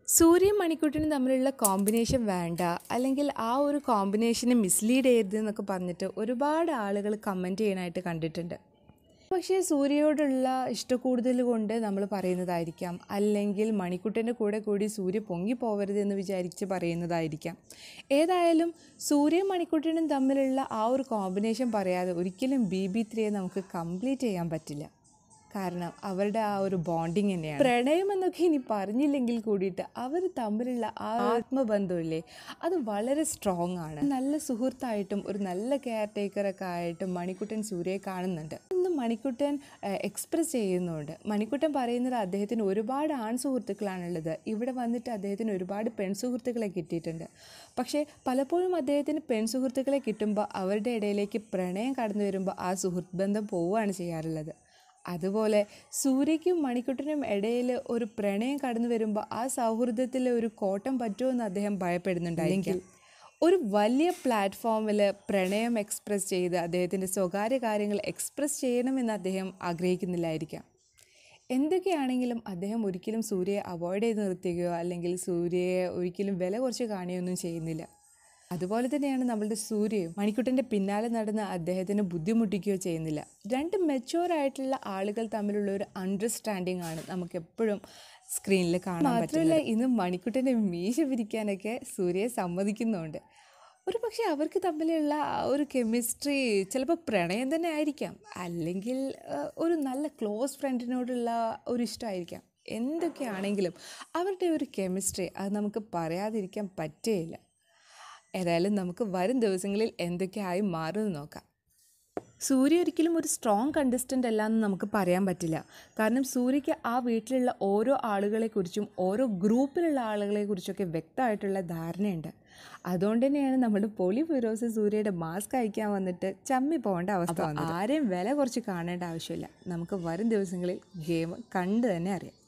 സൂര്യയും മണിക്കുട്ടനും തമ്മിലുള്ള കോമ്പിനേഷൻ വേണ്ട അല്ലെങ്കിൽ ആ ഒരു കോമ്പിനേഷനെ മിസ്ലീഡ് ചെയ്യരുത് എന്നൊക്കെ പറഞ്ഞിട്ട് ഒരുപാട് ആളുകൾ കമൻറ്റ് ചെയ്യാനായിട്ട് കണ്ടിട്ടുണ്ട് പക്ഷേ സൂര്യയോടുള്ള ഇഷ്ടക്കൂടുതൽ കൊണ്ട് നമ്മൾ പറയുന്നതായിരിക്കാം അല്ലെങ്കിൽ മണിക്കുട്ടൻ്റെ കൂടെ കൂടി സൂര്യ പൊങ്ങിപ്പോവരുത് എന്ന് വിചാരിച്ച് പറയുന്നതായിരിക്കാം ഏതായാലും സൂര്യയും മണിക്കുട്ടനും തമ്മിലുള്ള ആ ഒരു കോമ്പിനേഷൻ പറയാതെ ഒരിക്കലും ബി ബി ത്രീയെ നമുക്ക് കംപ്ലീറ്റ് ചെയ്യാൻ പറ്റില്ല കാരണം അവരുടെ ആ ഒരു ബോണ്ടിങ് തന്നെയാണ് പ്രണയം എന്നൊക്കെ ഇനി പറഞ്ഞില്ലെങ്കിൽ കൂടിയിട്ട് അവർ തമ്മിലുള്ള ആ ആത്മബന്ധമില്ലേ അത് വളരെ സ്ട്രോങ് ആണ് നല്ല സുഹൃത്തായിട്ടും ഒരു നല്ല കെയർ ടേക്കറൊക്കെ ആയിട്ടും മണിക്കുട്ടൻ സൂര്യയെ കാണുന്നുണ്ട് ഇന്ന് മണിക്കുട്ടൻ എക്സ്പ്രസ് ചെയ്യുന്നുണ്ട് മണിക്കുട്ടൻ പറയുന്നത് അദ്ദേഹത്തിന് ഒരുപാട് ആൺ സുഹൃത്തുക്കളാണുള്ളത് ഇവിടെ വന്നിട്ട് അദ്ദേഹത്തിന് ഒരുപാട് പെൺ സുഹൃത്തുക്കളെ കിട്ടിയിട്ടുണ്ട് പക്ഷേ പലപ്പോഴും അദ്ദേഹത്തിന് പെൺ സുഹൃത്തുക്കളെ കിട്ടുമ്പോൾ അവരുടെ ഇടയിലേക്ക് പ്രണയം കടന്നു വരുമ്പോൾ ആ സുഹൃത്ത് ബന്ധം പോവുകയാണ് ചെയ്യാറുള്ളത് അതുപോലെ സൂര്യയ്ക്കും മണിക്കുട്ടനും ഇടയിൽ ഒരു പ്രണയം കടന്നു വരുമ്പോൾ ആ സൗഹൃദത്തിൽ ഒരു കോട്ടം പറ്റുമെന്ന് അദ്ദേഹം ഭയപ്പെടുന്നുണ്ടായിരിക്കും ഒരു വലിയ പ്ലാറ്റ്ഫോമിൽ പ്രണയം എക്സ്പ്രസ് ചെയ്ത് അദ്ദേഹത്തിൻ്റെ സ്വകാര്യ കാര്യങ്ങൾ എക്സ്പ്രസ് ചെയ്യണമെന്ന് അദ്ദേഹം ആഗ്രഹിക്കുന്നില്ലായിരിക്കാം എന്തൊക്കെയാണെങ്കിലും അദ്ദേഹം ഒരിക്കലും സൂര്യയെ അവോയ്ഡ് ചെയ്ത് നിർത്തുകയോ അല്ലെങ്കിൽ സൂര്യയെ ഒരിക്കലും വില കുറച്ച് കാണുകയൊന്നും ചെയ്യുന്നില്ല അതുപോലെ തന്നെയാണ് നമ്മളുടെ സൂര്യയും മണിക്കുട്ടൻ്റെ പിന്നാലെ നടന്ന് അദ്ദേഹത്തിന് ബുദ്ധിമുട്ടിക്കുകയോ ചെയ്യുന്നില്ല രണ്ട് മെച്ചുവർ ആയിട്ടുള്ള ആളുകൾ തമ്മിലുള്ള ഒരു അണ്ടർസ്റ്റാൻഡിങ് ആണ് നമുക്ക് എപ്പോഴും സ്ക്രീനിൽ കാണാൻ മാത്രമല്ല ഇന്ന് മണിക്കുട്ടൻ്റെ മീശ പിരിക്കാനൊക്കെ സൂര്യയെ സമ്മതിക്കുന്നുണ്ട് ഒരു പക്ഷേ അവർക്ക് തമ്മിലുള്ള ആ ഒരു കെമിസ്ട്രി ചിലപ്പോൾ പ്രണയം തന്നെ ആയിരിക്കാം അല്ലെങ്കിൽ ആ, ഒരു നല്ല ക്ലോസ് ഫ്രണ്ടിനോടുള്ള ഒരു ഇഷ്ടമായിരിക്കാം എന്തൊക്കെയാണെങ്കിലും അവരുടെ ഒരു കെമിസ്ട്രി അത് നമുക്ക് പറയാതിരിക്കാൻ പറ്റുകയില്ല ഏതായാലും നമുക്ക് വരും ദിവസങ്ങളിൽ എന്തൊക്കെയായി മാറുമെന്ന് നോക്കാം സൂര്യ ഒരിക്കലും ഒരു സ്ട്രോങ് കണ്ടസ്റ്റൻ്റ് അല്ല എന്ന് നമുക്ക് പറയാൻ പറ്റില്ല കാരണം സൂര്യയ്ക്ക് ആ വീട്ടിലുള്ള ഓരോ ആളുകളെക്കുറിച്ചും ഓരോ ഗ്രൂപ്പിലുള്ള ആളുകളെക്കുറിച്ചൊക്കെ വ്യക്തമായിട്ടുള്ള ധാരണയുണ്ട് അതുകൊണ്ട് തന്നെയാണ് നമ്മുടെ പൊളി ഫിറോസ് സൂര്യയുടെ മാസ്ക് അയക്കാൻ വന്നിട്ട് ചമ്മി പോകേണ്ട അവസ്ഥ വന്നത് ആരെയും വില കുറച്ച് കാണേണ്ട ആവശ്യമില്ല നമുക്ക് വരും ദിവസങ്ങളിൽ ഗെയിം കണ്ടു തന്നെ അറിയാം